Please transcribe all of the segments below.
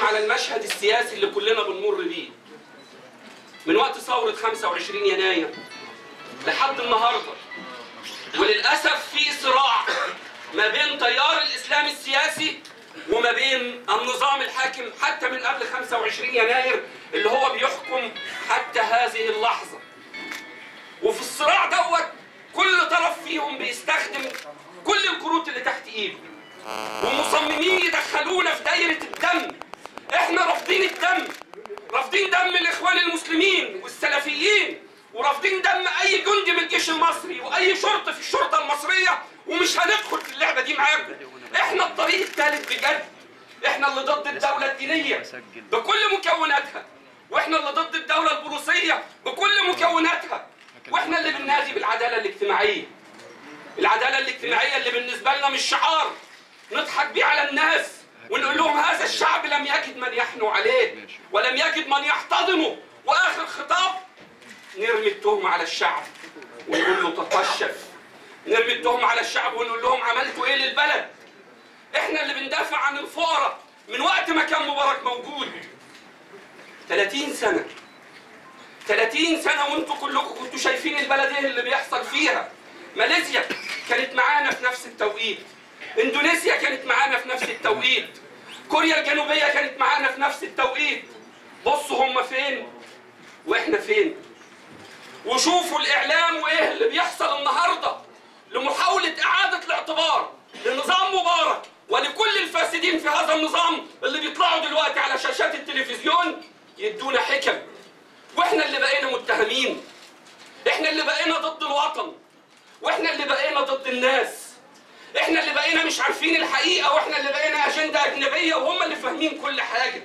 على المشهد السياسي اللي كلنا بنمر بيه من وقت ثورة 25 يناير لحد النهاردة وللأسف في صراع ما بين تيار الإسلام السياسي وما بين النظام الحاكم حتى من قبل 25 يناير اللي هو بيحكم حتى هذه اللحظة وفي الصراع دوت كل طرف فيهم بيستخدم كل الكروت اللي تحت ايده ومصممين يدخلونا في دايرة الدم احنا رافضين الدم رافضين دم الاخوان المسلمين والسلفيين ورافضين دم اي جندي من الجيش المصري واي شرطة في الشرطة المصرية ومش هندخل في اللعبة دي معاكم احنا الطريق الثالث بجد احنا اللي ضد الدولة الدينية بكل مكوناتها واحنا اللي ضد الدولة البروسية بكل مكوناتها واحنا اللي بننادي بالعدالة الاجتماعية العدالة الاجتماعية اللي بالنسبة لنا مش شعار نضحك بيه على الناس ونقول لهم هذا الشعب لم يجد من يحنو عليه ولم يجد من يحتضنه واخر خطاب نرمي التهمة على الشعب ونقول له تطشف نرمي التهمة على الشعب ونقول لهم عملتوا ايه للبلد احنا اللي بندافع عن الفقراء من وقت ما كان مبارك موجود 30 سنة 30 سنة وانتوا كلكم كنتوا شايفين البلد ايه اللي بيحصل فيها ماليزيا كانت معانا في نفس التوقيت اندونيسيا كانت معانا في نفس التوقيت كوريا الجنوبية كانت معانا في نفس التوقيت بصوا هم فين واحنا فين وشوفوا الاعلام وايه اللي بيحصل النهارده لمحاولة اعادة الاعتبار لنظام مبارك ولكل الفاسدين في هذا النظام اللي بيطلعوا دلوقتي على شاشات التلفزيون يدونا حكم واحنا اللي بقينا متهمين احنا اللي بقينا ضد الوطن واحنا اللي بقينا ضد الناس احنا اللي بقينا مش عارفين الحقيقة واحنا اللي بقينا اجندة اجنبية وهم اللي فاهمين كل حاجة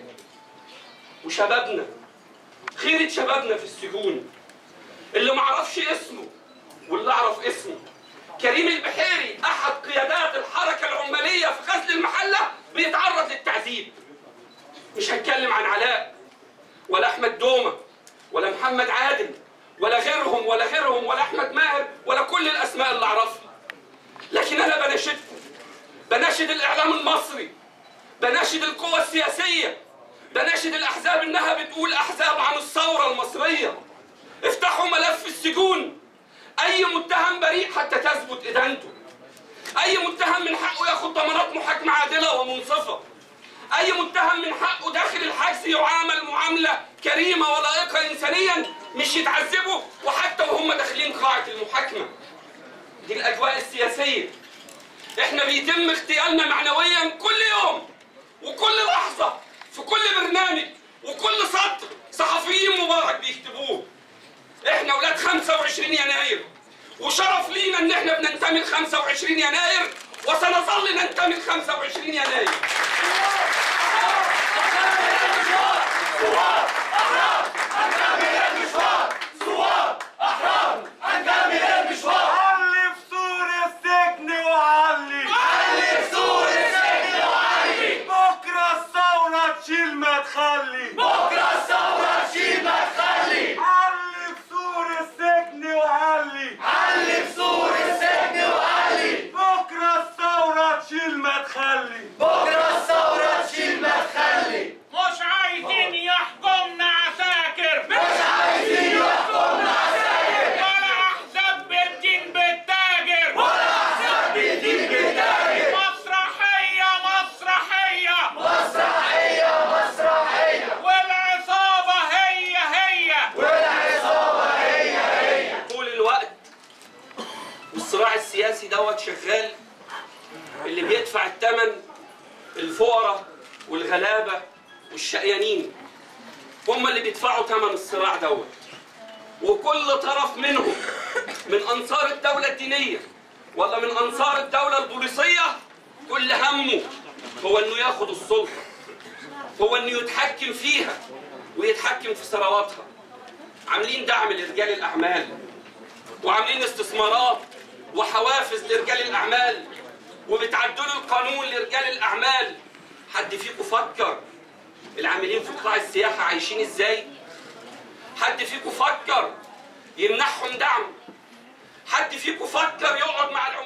وشبابنا خيرة شبابنا في السجون اللي معرفش اسمه واللي اعرف اسمه كريم البحيري احد قيادات الحركة العمالية في غزل المحلة بيتعرض للتعذيب مش هتكلم عن علاء ولا احمد دومة ولا محمد عادل ولا غيرهم ولا غيرهم ولا احمد ماهر ولا كل الاسماء اللي اعرفها لكن انا بناشدكم بناشد الاعلام المصري بناشد القوى السياسيه بناشد الاحزاب انها بتقول احزاب عن الثوره المصريه افتحوا ملف السجون اي متهم بريء حتى تثبت ادانته اي متهم من حقه ياخد ضمانات محاكمه عادله ومنصفه اي متهم من حقه داخل الحجز يعامل معامله كريمه ولائقه انسانيا مش يتعذبوا وحتى وهم داخلين قاعه المحاكمه دي الاجواء السياسيه احنا بيتم اغتيالنا معنويا كل يوم وكل لحظه في كل برنامج وكل سطر صحفيين مبارك بيكتبوه احنا ولاد 25 يناير وشرف لينا ان احنا بننتمي ل 25 يناير وسنظل ننتمي ل 25 يناير علي في سور السجن وعلي علي في سور السجن وعلي بكره الثوره تشيل ما تخلي بكره الثوره تشيل ما تخلي علي في سور السجن وعلي علي في سور السجن وعلي بكره الثوره تشيل ما تخلي بكره الثوره تشيل ما تخلي مش عايزين يحكمنا عساكر مش عايزين يحكمنا عساكر ولا احزاب بالدين بالتاجر ولا احزاب بيدين بالتاجر مسرحية مسرحية مسرحيه مسرحيه والعصابة هي هي والعصابه هي هي طول الوقت والصراع السياسي دوت شغال اللي بيدفع الثمن الفقراء والغلابه والشقيانين هم اللي بيدفعوا ثمن الصراع دوت وكل طرف منهم من انصار الدوله الدينيه ولا من انصار الدوله البوليسيه كل همه هو انه ياخد السلطه هو انه يتحكم فيها ويتحكم في ثرواتها عاملين دعم لرجال الاعمال وعاملين استثمارات وحوافز لرجال الاعمال وبتعدلوا القانون لرجال الاعمال حد فيكم فكر العاملين في قطاع السياحه عايشين ازاي حد فيكم فكر يمنحهم دعم حد فيكم فكر يقعد مع العمال